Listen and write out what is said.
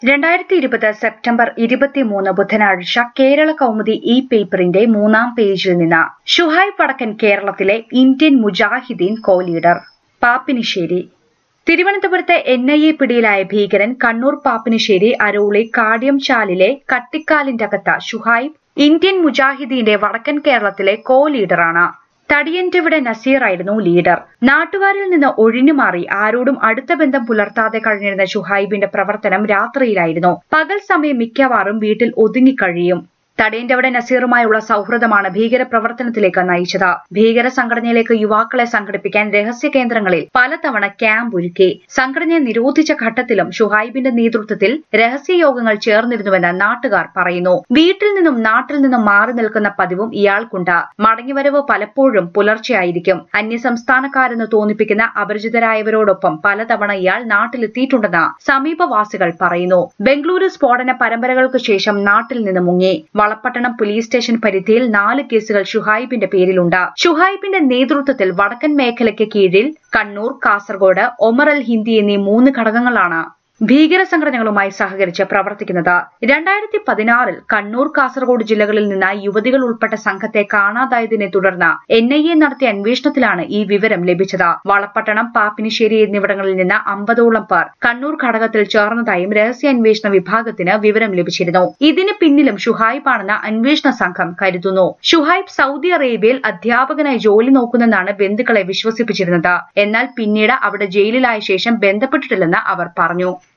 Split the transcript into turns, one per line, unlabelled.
രണ്ടായിരത്തി ഇരുപത് സെപ്റ്റംബർ ഇരുപത്തിമൂന്ന് ബുധനാഴ്ച കേരള കൗമുദി ഇ പേപ്പറിന്റെ മൂന്നാം പേജിൽ നിന്ന് ഷുഹൈബ് വടക്കൻ കേരളത്തിലെ Indian Mujahideen co leader Pappinissery തിരുവനന്തപുരത്തെ എൻ ഐ എ പിടിയിലായ ഭീകരൻ കണ്ണൂർ പാപ്പിനിശ്ശേരി അരോളി കാടിയംചാലിലെ കട്ടിക്കാലിന്റെ അകത്ത് ഷുഹൈബ് ഇന്ത്യൻ മുജാഹിദീന്റെ വടക്കൻ കേരളത്തിലെ കോ ലീഡറാണ് തടിയന്റെവിടെ നസീറായിരുന്നു ലീഡർ നാട്ടുകാരിൽ നിന്ന് ഒഴിഞ്ഞുമാറി ആരോടും അടുത്ത ബന്ധം പുലർത്താതെ കഴിഞ്ഞിരുന്ന ഷുഹൈബിന്റെ പ്രവർത്തനം രാത്രിയിലായിരുന്നു പകൽ സമയം മിക്കവാറും വീട്ടിൽ ഒതുങ്ങിക്കഴിയും തടയന്റെവിടെ നസീറുമായുള്ള സൗഹൃദമാണ് ഭീകര പ്രവർത്തനത്തിലേക്ക് നയിച്ചത് ഭീകര സംഘടനയിലേക്ക് യുവാക്കളെ സംഘടിപ്പിക്കാൻ രഹസ്യ കേന്ദ്രങ്ങളിൽ പലതവണ ക്യാമ്പ് ഒരുക്കി സംഘടനയെ നിരോധിച്ച ഘട്ടത്തിലും ഷുഹൈബിന്റെ നേതൃത്വത്തിൽ രഹസ്യ യോഗങ്ങൾ ചേർന്നിരുന്നുവെന്ന് നാട്ടുകാർ പറയുന്നു വീട്ടിൽ നിന്നും നാട്ടിൽ നിന്നും മാറി നിൽക്കുന്ന പതിവും ഇയാൾക്കുണ്ട് മടങ്ങിവരവ് പലപ്പോഴും പുലർച്ചെയായിരിക്കും അന്യസംസ്ഥാനക്കാരെന്ന് തോന്നിപ്പിക്കുന്ന അപരിചിതരായവരോടൊപ്പം പലതവണ ഇയാൾ നാട്ടിലെത്തിയിട്ടുണ്ടെന്ന് സമീപവാസികൾ പറയുന്നു ബംഗളൂരു സ്ഫോടന പരമ്പരകൾക്ക് ശേഷം നാട്ടിൽ നിന്ന് മുങ്ങി വളപ്പട്ടണം പോലീസ് സ്റ്റേഷൻ പരിധിയിൽ നാല് കേസുകൾ ഷുഹൈബിന്റെ പേരിലുണ്ട് ഷുഹൈബിന്റെ നേതൃത്വത്തിൽ വടക്കൻ മേഖലയ്ക്ക് കീഴിൽ കണ്ണൂർ കാസർഗോഡ് ഒമർ അൽ ഹിന്ദി എന്നീ മൂന്ന് ഘടകങ്ങളാണ് ഭീകര സംഘടനകളുമായി സഹകരിച്ച് പ്രവർത്തിക്കുന്നത് രണ്ടായിരത്തി പതിനാറിൽ കണ്ണൂർ കാസർഗോഡ് ജില്ലകളിൽ നിന്ന് യുവതികൾ ഉൾപ്പെട്ട സംഘത്തെ കാണാതായതിനെ തുടർന്ന് എൻ ഐ എ നടത്തിയ അന്വേഷണത്തിലാണ് ഈ വിവരം ലഭിച്ചത് വളപ്പട്ടണം പാപ്പിനിശ്ശേരി എന്നിവിടങ്ങളിൽ നിന്ന് അമ്പതോളം പേർ കണ്ണൂർ ഘടകത്തിൽ ചേർന്നതായും രഹസ്യാന്വേഷണ വിഭാഗത്തിന് വിവരം ലഭിച്ചിരുന്നു ഇതിന് പിന്നിലും ഷുഹൈബാണെന്ന് അന്വേഷണ സംഘം കരുതുന്നു ഷുഹൈബ് സൗദി അറേബ്യയിൽ അധ്യാപകനായി ജോലി നോക്കുന്നെന്നാണ് ബന്ധുക്കളെ വിശ്വസിപ്പിച്ചിരുന്നത് എന്നാൽ പിന്നീട് അവിടെ ജയിലിലായ ശേഷം ബന്ധപ്പെട്ടിട്ടില്ലെന്ന് അവർ പറഞ്ഞു